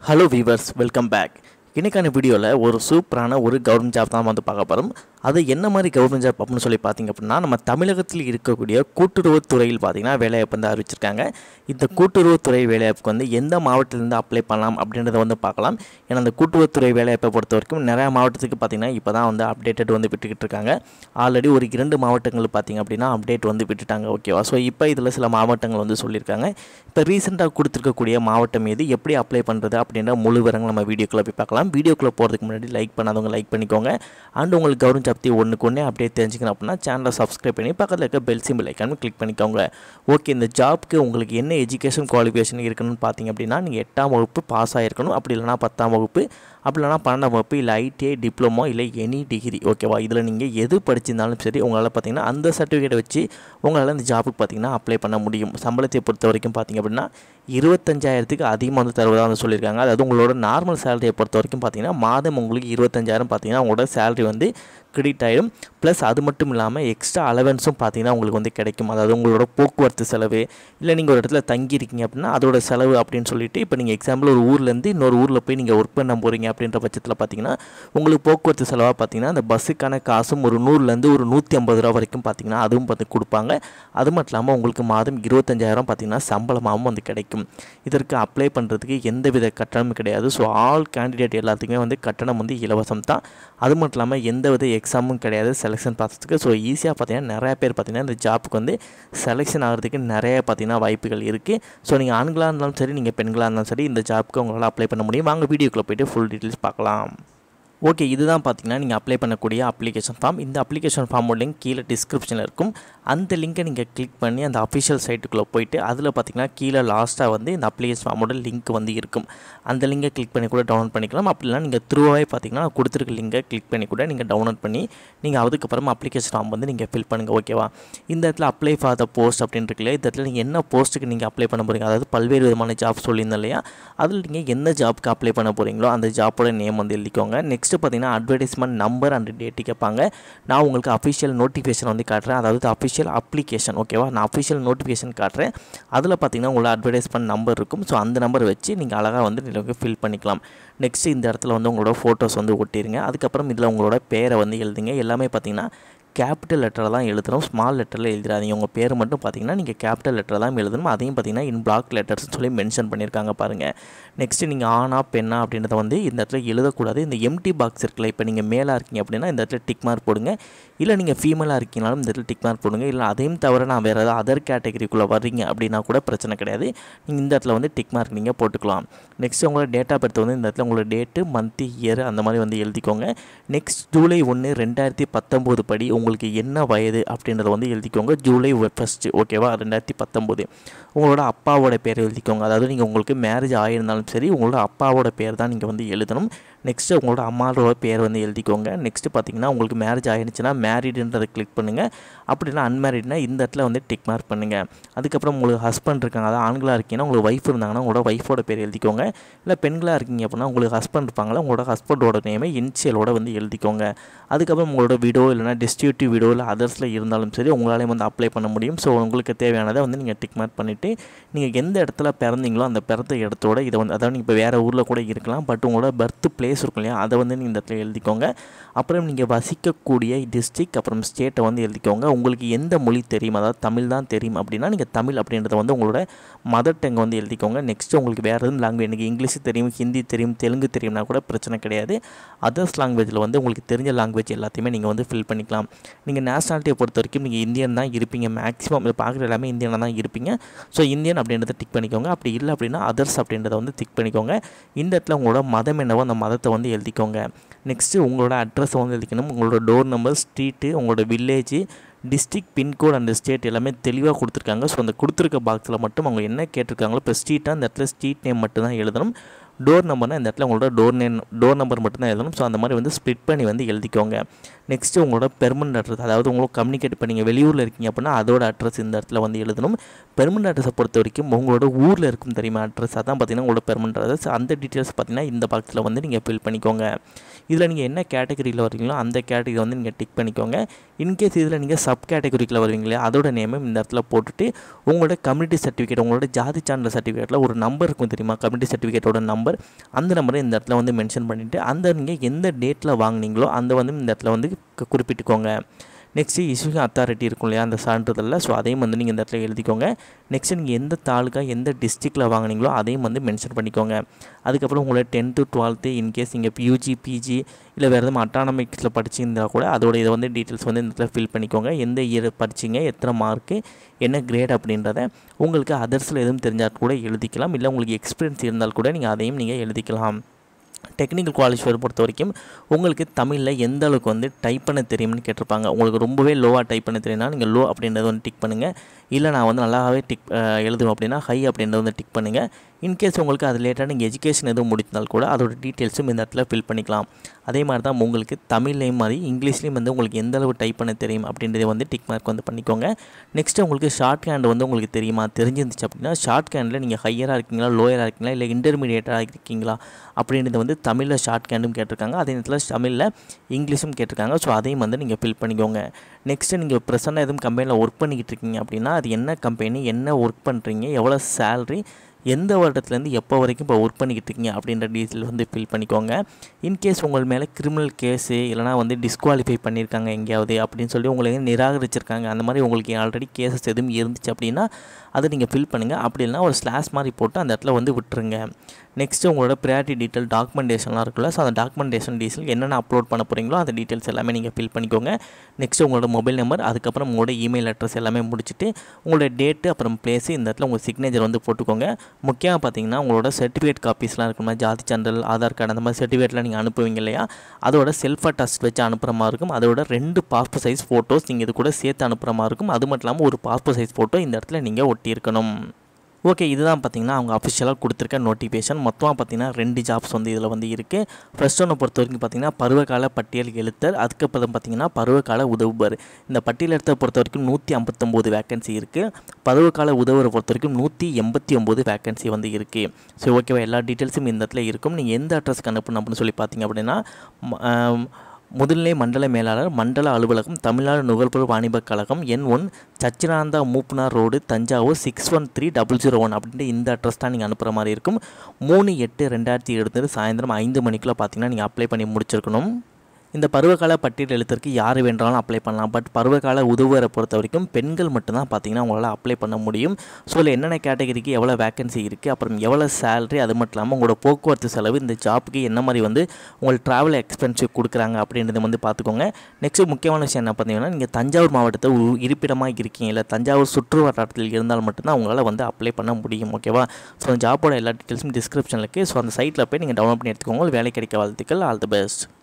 hello viewers welcome back இன்றைக்கான வீடியோவில் ஒரு சூப்பரான ஒரு கவர்மெண்ட் ஜாப் தான் வந்து பார்க்க போகிறோம் அது என்ன மாதிரி கவர்மெண்ட் ஜாப் அப்படின்னு சொல்லி பார்த்தீங்க அப்படின்னா நம்ம தமிழகத்தில் இருக்கக்கூடிய கூட்டுறவுத் துறையில் பார்த்தீங்கன்னா வேலைவாய்ப்பு வந்து அறிவிச்சிருக்காங்க இந்த கூட்டுறவுத்துறை வேலைவாய்ப்புக்கு வந்து எந்த மாவட்டத்திலேருந்து அப்ளை பண்ணலாம் அப்படின்றத வந்து பார்க்கலாம் ஏன்னா அந்த கூட்டுறவுத்துறை வேலைவாய்ப்பை பொறுத்த வரைக்கும் நிறையா மாவட்டத்துக்கு பார்த்தீங்கன்னா இப்போ தான் வந்து அப்டேட்டட் வந்து விட்டுக்கிட்டு இருக்காங்க ஆல்ரெடி ஒரு இரண்டு மாவட்டங்கள் பார்த்தீங்க அப்படின்னா அப்டேட் வந்து விட்டுட்டாங்க ஓகேவா ஸோ இப்போ இதில் சில மாவட்டங்கள் வந்து சொல்லியிருக்காங்க இப்போ ரீசெண்டாக கொடுத்துருக்கக்கூடிய மாவட்டம் எது எப்படி அப்ளை பண்ணுறது அப்படின்ற முழு விவரங்கள் நம்ம வீடியோக்குள்ளே போய் பார்க்கலாம் வீடியோக்குள்ளே போகிறதுக்கு முன்னாடி லைக் பண்ணாதவங்க லைக் பண்ணிக்கோங்க அண்ட் உங்களுக்கு கவர்மெண்ட் ஜாப் பற்றி ஒன்றுக்கு ஒன்றே அப்படியே தெரிஞ்சுக்கணும் அப்படின்னா சேனலை சப்ஸ்கிரைப் பண்ணி பக்கத்தில் இருக்க பெல் சிம்பிள் ஐக்கானு கிளிக் பண்ணிக்கோங்க ஓகே இந்த ஜாப்க்கு உங்களுக்கு என்ன எஜுகேஷன் குவாலிஃபிகேஷன் இருக்கணும்னு பார்த்தீங்க அப்படின்னா நீங்கள் எட்டாம் வகுப்பு பாஸ் ஆகிருக்கணும் அப்படி இல்லைனா பத்தாம் வகுப்பு அப்படி இல்லைனா பன்னெண்டாம் வகுப்பு இல்லை ஐடிஐ டிப்ளமோ இல்லை எனி டிகிரி ஓகேவா இதில் நீங்கள் எது படிச்சிருந்தாலும் சரி உங்களால் பார்த்தீங்கன்னா அந்த சர்டிஃபிகேட்டை வச்சு உங்களால் இந்த ஜாபுக்கு பார்த்தீங்கன்னா அப்ளை பண்ண முடியும் சம்பளத்தை பொறுத்த வரைக்கும் பார்த்தீங்க அப்படின்னா இருபத்தஞ்சாயிரத்துக்கு அதிகமாக வந்து தருவதாக வந்து சொல்லியிருக்காங்க அதாவது உங்களோட நார்மல் சேலரியை பொறுத்த வரைக்கும் பார்த்தீங்கன்னா மாதம் உங்களுக்கு இருபத்தஞ்சாயிரம் பார்த்தீங்கன்னா உங்களோட சேலரி வந்து கிரெடிட் ஆகிடும் ப்ளஸ் அது மட்டும் இல்லாமல் எக்ஸ்ட்ரா அலவன்ஸும் பார்த்தீங்கன்னா உங்களுக்கு வந்து கிடைக்கும் அதாவது உங்களோட போக்குவரத்து செலவு இல்லை நீங்கள் ஒரு இடத்துல தங்கியிருக்கீங்க அப்படின்னா அதோட செலவு அப்படின்னு சொல்லிட்டு இப்போ நீங்கள் எக்ஸாம்பிள் ஒரு ஊர்லேருந்து இன்னொரு ஊரில் போய் நீங்கள் ஒர்க் பண்ண போகிறீங்க அப்படின்ற பட்சத்தில் பார்த்தீங்கன்னா உங்களுக்கு போக்குவரத்து செலவாக பார்த்தீங்கன்னா அந்த பஸ்ஸுக்கான காசும் ஒரு நூறுலேருந்து ஒரு நூற்றி ஐம்பது ரூபா வரைக்கும் பார்த்தீங்கன்னா அதுவும் பார்த்து கொடுப்பாங்க அது மட்டும் இல்லாமல் உங்களுக்கு மாதம் இருபத்தஞ்சாயிரம் பார்த்தீங்கன்னா சம்பளமாகவும் வந்து கிடைக்கும் இதற்கு அப்ளை பண்ணுறதுக்கு எந்த வித கட்டணமும் கிடையாது ஸோ ஆல் கேண்டிடேட் எல்லாத்துக்குமே வந்து கட்டணம் வந்து இலவசம் தான் அது மட்டும் இல்லாமல் எந்த வித எக்ஸாமும் கிடையாது செலெக்ஷன் ப்ராசஸ்க்கு ஸோ ஈஸியாக பார்த்தீங்கன்னா நிறைய பேர் பார்த்தீங்கன்னா இந்த ஜாப்புக்கு வந்து செலெக்ஷன் ஆகிறதுக்கு நிறைய பார்த்தீங்கன்னா வாய்ப்புகள் இருக்குது ஸோ நீங்கள் ஆண்களாக இருந்தாலும் சரி நீங்கள் பெண்களாக இருந்தாலும் சரி இந்த ஜாப்புக்கு உங்களால் அப்ளை பண்ண முடியும் வாங்க வீடியோக்குள்ளே போய்ட்டு ஃபுல் டீட்டெயில்ஸ் பார்க்கலாம் ஓகே இதுதான் பார்த்தீங்கன்னா நீங்கள் அப்ளை பண்ணக்கூடிய அப்ளிகேஷன் ஃபார்ம் இந்த அப்ளிகேஷன் ஃபார்மோட லிங்க் கீழே டிஸ்கிரிப்ஷனில் இருக்கும் அந்த லிங்கை நீங்கள் கிளிக் பண்ணி அந்த அஃபிஷியல் சைட்டுக்குள்ளே போயிட்டு அதில் பார்த்தீங்கன்னா கீழே லாஸ்ட்டாக வந்து இந்த அப்ளிகேஷன் ஃபார்மோட லிங்க் வந்து இருக்கும் அந்த லிங்கை கிளிக் பண்ணி கூட டவுன்லோட் பண்ணிக்கலாம் அப்படிலாம் நீங்கள் த்ரூவாகவே பார்த்தீங்கன்னா கொடுத்துருக்க லிங்கை கிளிக் பண்ணி கூட நீங்கள் டவுன்லோட் பண்ணி நீங்கள் அதுக்கப்புறம் அப்ளிகேஷன் ஃபார்ம் வந்து நீங்கள் ஃபில் பண்ணுங்கள் ஓகேவா இந்த இடத்துல அப்ளை ஃபார் த போஸ்ட் அப்படின்னு இருக்குல்லையா இந்த இடத்துல நீங்கள் என்ன போஸ்ட்டுக்கு நீங்கள் அப்ளை பண்ண போகிறீங்க அதாவது பல்வேறு விதமான ஜாப் சொல்லியிருந்தேன் இல்லையா அதில் நீங்கள் என்ன ஜாப்க்கு அப்ளை பண்ண போகிறீங்களோ அந்த ஜாப்போட நேம் வந்து எழுதிக்கோங்க நெக்ஸ்ட்டு பார்த்தீங்கன்னா அட்வர்டைஸ்மெண்ட் நம்பர் அண்ட் டேட்டு கேட்பாங்க நான் உங்களுக்கு அஃபிஷியல் நோட்டிஃபிகேஷன் வந்து காட்டுறேன் அதாவது அஃபிஷியல் அப்ளிகேஷன் ஓகேவா நான் அஃபிஷியல் நோட்டிஃபிகேஷன் காட்டுறேன் அதில் பார்த்தீங்கன்னா உங்களோட அட்வர்டைஸ்மெண்ட் நம்பர் இருக்கும் ஸோ அந்த நம்பர் வச்சு நீங்கள் அழகாக வந்து நீங்கள் ஃபில் பண்ணிக்கலாம் நெக்ஸ்ட்டு இந்த இடத்துல வந்து உங்களோட ஃபோட்டோஸ் வந்து ஒட்டிடுங்க அதுக்கப்புறம் இதில் உங்களோட பேரை வந்து எழுதுங்க எல்லாமே பார்த்தீங்கன்னா கேபிட்டல் லெட்டரில் தான் எழுதணும் ஸ்மால் லெட்டரில் எழுதிடாதீங்க உங்கள் பேர் மட்டும் பார்த்தீங்கன்னா நீங்கள் கேபிட்டல் லெட்டரில் தான் எழுதணும் அதையும் பார்த்தீங்கன்னா இன் பிளாக் லெட்டர்ஸ் சொல்லி மென்ஷன் பண்ணியிருக்காங்க பாருங்கள் நெக்ஸ்ட்டு நீங்கள் ஆனா பெண்ணா அப்படின்றத வந்து இந்த இடத்துல எழுதக்கூடாது இந்த எம்டி பாக்ஸ் இருக்குல்ல இப்போ நீங்கள் மேலாக இருக்கீங்க அப்படின்னா இந்த இடத்துல டிக் மார்க் போடுங்க இல்லை நீங்கள் ஃபீமேலாக இருக்கீங்கனாலும் இந்த இடத்துல டிக் மார்க் போடுங்க இல்லை அதையும் தவிர நான் வேறு ஏதாவது அதர் கேட்டகரிக்குள்ளே வர்றீங்க அப்படின்னா கூட பிரச்சனை கிடையாது நீங்கள் இந்த இடத்துல வந்து டிக் மார்க் நீங்கள் போட்டுக்கலாம் நெக்ஸ்ட் உங்களோட டேட் ஆஃப் பர்த் வந்து இந்த இடத்துல உங்களோட டேட்டு மந்த்து இயர் அந்த மாதிரி வந்து எழுதிக்கோங்க நெக்ஸ்ட் ஜூலை ஒன்று ரெண்டாயிரத்தி பத்தொம்போது படி உங்களுக்கு என்ன வயது அப்படின்றத வந்து எழுதிக்கோங்க ஜூலை ஃபஸ்ட்டு ஓகேவா ரெண்டாயிரத்தி பத்தொம்போது உங்களோட அப்பாவோட பேர் எழுதிக்கோங்க அதாவது நீங்கள் உங்களுக்கு மேரேஜ் ஆகியிருந்தாலும் சரி உங்களோட அப்பாவோட பேர் தான் நீங்கள் வந்து எழுதணும் நெக்ஸ்ட்டு உங்களோட அம்மாவோட பேர் வந்து எழுதிக்கோங்க நெக்ஸ்ட்டு பார்த்தீங்கன்னா உங்களுக்கு மேரேஜ் ஆகிடுச்சுன்னா மேரீடுன்றதை கிளிக் பண்ணுங்கள் அப்படின்னா அன்மேரிட்னா இந்த இடத்துல வந்து டிக் மார்க் பண்ணுங்கள் அதுக்கப்புறம் உங்களுக்கு ஹஸ்பண்ட் இருக்காங்க அதாவது ஆண்களாக இருக்கீங்கன்னா உங்களுக்கு ஒய்ஃப் இருந்தாங்கன்னா உங்களோட ஒய்ஃபோட பேர் எழுதிக்கோங்க இல்லை பெண்களாக இருக்கீங்க அப்படின்னா உங்களுக்கு ஹஸ்பண்ட் இருப்பாங்களா உங்களோட ஹஸ்பண்டோட நேமை இன்சியலோட வந்து எழுதிக்கோங்க அதுக்கப்புறம் உங்களோட வீடோ இல்லைனா டிஸ்ட்ரிபியூட்டிவ் வீடோ இல்லை அதர்ஸில் இருந்தாலும் சரி உங்களாலேயும் வந்து அப்ளை பண்ண முடியும் ஸோ உங்களுக்கு தேவையானதை வந்து நீங்கள் டிக் மார்க் பண்ணிவிட்டு நீங்கள் எந்த இடத்துல பிறந்தீங்களோ அந்த பிறந்த இடத்தோட இதை வந்து அதாவது நீங்கள் இப்போ வேறு ஊரில் கூட இருக்கலாம் பட் உங்களோட பர்த் பிளேஸ் இருக்கும் இல்லையா அதை வந்து நீங்கள் இந்த இடத்துல எழுதிக்கோங்க அப்புறம் நீங்கள் வசிக்கக்கூடிய டிஸ்ட்ரிக் அப்புறம் ஸ்டேட்டை வந்து எழுதிக்கோங்க உங்களுக்கு எந்த மொழி தெரியும் அதாவது தமிழ் தான் தெரியும் அப்படின்னா நீங்கள் தமிழ் அப்படின்றத வந்து உங்களோட மதர் டங் வந்து எழுதிக்கோங்க நெக்ஸ்ட்டு உங்களுக்கு வேறு எதுவும் லாங்குவேஜ் எனக்கு இங்கிலீஷ் தெரியும் ஹிந்தி தெரியும் தெலுங்கு தெரியும்னா கூட பிரச்சனை கிடையாது அதர்ஸ் லாங்குவேஜில் வந்து உங்களுக்கு தெரிஞ்ச லாங்குவேஜ் எல்லாத்தையுமே நீங்கள் வந்து ஃபில் பண்ணிக்கலாம் நீங்கள் நேஷனாலிட்டியை பொறுத்த வரைக்கும் நீங்கள் இந்தியன் தான் இருப்பீங்க மேக்ஸிமம் இதை பார்க்குற எல்லாமே இந்தியனாக தான் இருப்பீங்க ஸோ இந்தியன் அப்படின்றத டிக் பண்ணிக்கோங்க அப்படி இல்லை அப்படின்னா அதர்ஸ் அப்படின்றத வந்து டிக் பண்ணிக்கோங்க இந்த இடத்துல உங்களோட மதம் என்னவோ அந்த மதத்தை வந்து எழுதிக்கோங்க நெக்ஸ்ட்டு உங்களோட அட்ரஸை வந்து எழுதிக்கணும் உங்களோட டோர் நம்பர் ஸ்ட்ரீட்டு உங்களோட village district pincode and state எல்லாமே தெளிவாக கொடுத்துருக்காங்க ஸோ அந்த கொடுத்துருக்க பாக்ஸில் மட்டும் அவங்க என்ன கேட்டிருக்காங்களோ இப்போ ஸ்ட்ரீட்டாக அந்த இடத்துல ஸ்ட்ரீட் நேம் மட்டும் தான் எழுதணும் டோர் நம்பர்னால் இந்த இடத்துல உங்களோட டோர் நேம் டோர் நம்பர் மட்டும் தான் எழுதணும் ஸோ அந்த மாதிரி வந்து ஸ்ப்ளிட் பண்ணி வந்து எழுதிக்கோங்க நெக்ஸ்ட்டு உங்களோட பெர்மனண்ட் அட்ரஸ் அதாவது உங்களுக்கு கம்யூனிகேட் இப்போ நீங்கள் வெளியூரில் இருக்கீங்க அப்படின்னா அதோட அட்ரஸ் இந்த இடத்துல வந்து எழுதணும் பெர்மனண்ட் அட்ரஸை பொறுத்த வரைக்கும் உங்களோட ஊரில் இருக்கும் தெரியுமா அட்ரஸ் அதான் பார்த்தீங்கன்னா உங்களோட பெர்மனண்ட் அட்ரஸ் அந்த டீட்டெயில்ஸ் பார்த்தீங்கன்னா இந்த பாக்ஸில் வந்து நீங்கள் ஃபில் பண்ணிக்கோங்க இதில் நீங்கள் என்ன கேட்டகரியில் வரீங்களோ அந்த கேட்டகரி வந்து நீங்கள் டிக் பண்ணிக்கோங்க இன்கேஸ் இதில் நீங்கள் சப் கேட்டகரிக்குள்ளே வருவீங்களே அதோட நேமும் இந்த இடத்துல போட்டுட்டு உங்களோட கம்யூனிட்டி சர்டிஃபிகேட் உங்களோட ஜாதி சான்றிதழ் சர்டிஃபிகேட்டில் ஒரு நம்பர் இருக்கும் தெரியுமா கம்யூனிட்டி சர்டிஃபிகேட்டோட நம்பர் நம்பர் அந்த நம்பரை இந்த இடத்துல வந்து மென்ஷன் பண்ணிவிட்டு அந்த நீங்கள் எந்த டேட்டில் வாங்குனீங்களோ அந்த வந்து இந்த இடத்துல வந்து கு- குறிப்பிட்டுக்கோங்க நெக்ஸ்ட்டு இஷ்யூ அத்தாரிட்டி இருக்கும் இல்லையா அந்த சான்றிதழில் ஸோ அதையும் வந்து நீங்கள் இந்த இடத்துல எழுதிக்கோங்க நெக்ஸ்ட்டு நீங்கள் எந்த தாலுக்கா எந்த டிஸ்ட்ரிக்டில் வாங்குனீங்களோ அதையும் வந்து மென்ஷன் பண்ணிக்கோங்க அதுக்கப்புறம் உங்களோட டென்த்து டுவெல்த்து இன்கேஸ் நீங்கள் யூஜி பிஜி இல்லை வேறு எதுவும் அட்டானமிக்ஸில் படிச்சிருந்தா கூட அதோட இதை வந்து டீட்டெயில்ஸ் வந்து இந்த இடத்துல ஃபில் பண்ணிக்கோங்க எந்த இயர் படிச்சிங்க எத்தனை மார்க்கு என்ன கிரேட் அப்படின்றத உங்களுக்கு அதர்ஸில் எதுவும் தெரிஞ்சால் கூட எழுதிக்கலாம் இல்லை உங்களுக்கு எக்ஸ்பீரியன்ஸ் இருந்தால் கூட நீங்கள் அதையும் நீங்கள் எழுதிக்கலாம் டெக்னிக்கல் குவாலிஃபையர் பொறுத்த வரைக்கும் உங்களுக்கு தமிழில் எந்த அளவுக்கு வந்து டைப் பண்ண தெரியும்னு கேட்டிருப்பாங்க உங்களுக்கு ரொம்பவே லோவாக டைப் பண்ண தெரியும்னா நீங்கள் லோ அப்படின்றத வந்து டிக் பண்ணுங்கள் இல்லை நான் வந்து நல்லாவே டிக் எழுதுவேன் அப்படின்னா ஹை அப்படின்றத வந்து டிக் பண்ணுங்கள் இன்கேஸ் உங்களுக்கு அது லேட்டாக நீங்கள் எஜுகேஷன் எதுவும் முடித்தால் கூட அதோட டீட்டெயில்ஸும் இந்த இடத்துல ஃபில் பண்ணிக்கலாம் அதே மாதிரி தான் உங்களுக்கு தமிழ்லேயும் மாதிரி இங்கிலீஷ்லேயும் வந்து உங்களுக்கு எந்த அளவு டைப் பண்ண தெரியும் அப்படின்றத வந்து டிக் மார்க் வந்து பண்ணிக்கோங்க நெக்ஸ்ட்டு உங்களுக்கு ஷார்ட் ஹேண்ட் வந்து உங்களுக்கு தெரியுமா தெரிஞ்சிருந்துச்சு அப்படின்னா ஷார்ட் ஹேண்டில் நீங்கள் ஹையராக இருக்கீங்களா லோயராக இருக்கீங்களா இல்லை இன்டர்மீடியேட்டாக இருக்கீங்களா அப்படின்றது வந்து தமிழில் ஷார்ட் ஹேண்டும் கேட்டிருக்காங்க அதே நேரத்தில் தமிழில் இங்கிலீஷும் கேட்டிருக்காங்க ஸோ அதையும் வந்து நீங்கள் ஃபில் பண்ணிக்கோங்க நெக்ஸ்ட்டு நீங்கள் ப்ரெசென்ட்டாக எதுவும் கம்பெனியில் ஒர்க் பண்ணிக்கிட்டு இருக்கீங்க அப்படின்னா அது என்ன கம்பெனி என்ன ஒர்க் பண்ணுறீங்க எவ்வளோ சேல்ரி எந்த வருடத்துலேருந்து எப்போ வரைக்கும் இப்போ ஒர்க் பண்ணிக்கிட்டு இருக்கீங்க அப்படின்ற டீட்டெயில் வந்து ஃபில் பண்ணிக்கோங்க இன்கேஸ் உங்கள் மேலே கிரிமினல் கேஸு இல்லைனா வந்து டிஸ்குவாலிஃபை பண்ணியிருக்காங்க எங்கேயாவது அப்படின்னு சொல்லி உங்களை நிராகரிச்சிருக்காங்க அந்த மாதிரி உங்களுக்கு ஆல்ரெடி கேசஸ் எதுவும் இருந்துச்சு அப்படின்னா அதை நீங்கள் ஃபில் பண்ணுங்கள் அப்படி இல்லைனா ஒரு ஸ்லாஷ் மாதிரி போட்டு அந்த இடத்துல வந்து விட்டுருங்க நெக்ஸ்ட்டு உங்களோட ப்ரையாரிட்டி டீட்டெயில் டாக்குமெண்டேஷன்லாம் இருக்குல்ல ஸோ அந்த டாக்குமெண்டேஷன் டீட்டெயில் என்னென்ன அப்லோட் பண்ண போகிறீங்களோ அந்த டீட்டெயில்ஸ் எல்லாமே நீங்கள் ஃபில் பண்ணிக்கோங்க நெக்ஸ்ட்டு உங்களோட மொபைல் நம்பர் அதுக்கப்புறம் உங்களோட இமெயில் அட்ரஸ் எல்லாமே முடிச்சுட்டு உங்களோட டேட்டு அப்புறம் பிளேஸு இந்த இடத்துல உங்கள் சிக்னேச்சர் வந்து போட்டுக்கோங்க முக்கியமாக பார்த்தீங்கன்னா உங்களோட சர்டிஃபிகேட் காப்பீஸ்லாம் இருக்குமா ஜாதி சான்றிதழ் ஆதார் கார்டு அந்த மாதிரி சர்டிஃபிகேட்லாம் நீங்கள் அனுப்புவீங்க இல்லையா அதோட செல்ஃப் அட்டஸ்ட் வச்சு அனுப்புகிற மாதிரி இருக்கும் அதோட ரெண்டு பாஸ்போர்ட் சைஸ் ஃபோட்டோஸ் நீங்கள் இது கூட சேர்த்து அனுப்புகிற மாதிரி இருக்கும் அது மட்டும் இல்லாமல் ஒரு பாஸ்போர்ட் சைஸ் ஃபோட்டோ இந்த இடத்துல நீங்கள் ஒட்டியிருக்கணும் ஓகே இதுதான் பார்த்தீங்கன்னா அவங்க அஃபிஷியலாக கொடுத்துருக்க நோட்டிஃபிகேஷன் மொத்தமாக பார்த்தீங்கன்னா ரெண்டு ஜாப்ஸ் வந்து இதில் வந்து இருக்குது ஃபர்ஸ்ட் ஒன்று பொறுத்த வரைக்கும் பார்த்தீங்கன்னா பருவகால பட்டியல் எழுத்தர் அதுக்கப்புறம் பார்த்தீங்கன்னா பருவகால உதவுபர் இந்த பட்டியல் எழுத்தர் பொறுத்த வரைக்கும் நூற்றி ஐம்பத்தொம்போது வேக்கன்சி இருக்குது பருவகால உதவுரை பொறுத்த வரைக்கும் நூற்றி எண்பத்தி ஒம்பது வேக்கன்சி வந்து இருக்குது ஸோ ஓகேவா எல்லா டீட்டெயில்ஸும் இந்த இடத்துல இருக்கும் நீங்கள் எந்த அட்ரஸ்க்கு அனுப்பணும் அப்படின்னு சொல்லி பார்த்தீங்க அப்படின்னா ம- ஆம், முதுநிலை மண்டல மேலாளர் மண்டல அலுவலகம் தமிழ்நாடு நுகர்பொருள் வாணிபக் கழகம் எண் one Sachidananda Moopanar road Thanjavur six one three double zero one அப்படின்ட்டு இந்த அட்ரஸ் தான் நீங்கள் அனுப்புகிற மாதிரி இருக்கும் மூணு எட்டு ரெண்டாயிரத்தி இருபது சாயந்தரம் ஐந்து மணிக்குள்ளே பார்த்தீங்கன்னா நீங்கள் அப்ளை பண்ணி முடிச்சிருக்கணும் இந்த பருவகால பட்டியல் எழுத்திற்கு யார் வேண்டாலும் அப்ளை பண்ணலாம் பட் பருவகால உதவுவரை பொறுத்த வரைக்கும் பெண்கள் மட்டும்தான் பார்த்தீங்கன்னா உங்களால் அப்ளை பண்ண முடியும் ஸோ இதில் என்னென்ன கேட்டகரிக்கு எவ்வளோ வேகன்சி இருக்குது அப்புறம் எவ்வளோ சேலரி அது மட்டும் இல்லாமல் உங்களோட போக்குவரத்து செலவு இந்த ஜாப்புக்கு என்ன மாதிரி வந்து உங்களுக்கு ட்ராவல் எக்ஸ்பென்சிவ் கொடுக்குறாங்க அப்படின்றத வந்து பார்த்துக்கோங்க நெக்ஸ்ட் முக்கியமான விஷயம் என்ன பார்த்தீங்கன்னா நீங்கள் தஞ்சாவூர் மாவட்டத்தை ஒரு இருப்பிடமாக இருக்கீங்க இல்லை தஞ்சாவூர் சுற்று வட்டாரத்தில் இருந்தால் மட்டும்தான் உங்களால் வந்து அப்ளை பண்ண முடியும் ஓகேவா ஸோ அந்த ஜாப்போட எல்லா டீட்டெயில்ஸும் டிஸ்கிரிப்ஷனில் இருக்குது ஸோ அந்த சைட்டில் போய் நீங்கள் டவுன்லோட் பண்ணி எடுத்துக்கோங்க வேலை கிடைக்க வாழ்த்துக்கள் ஆல் தி பெஸ்ட்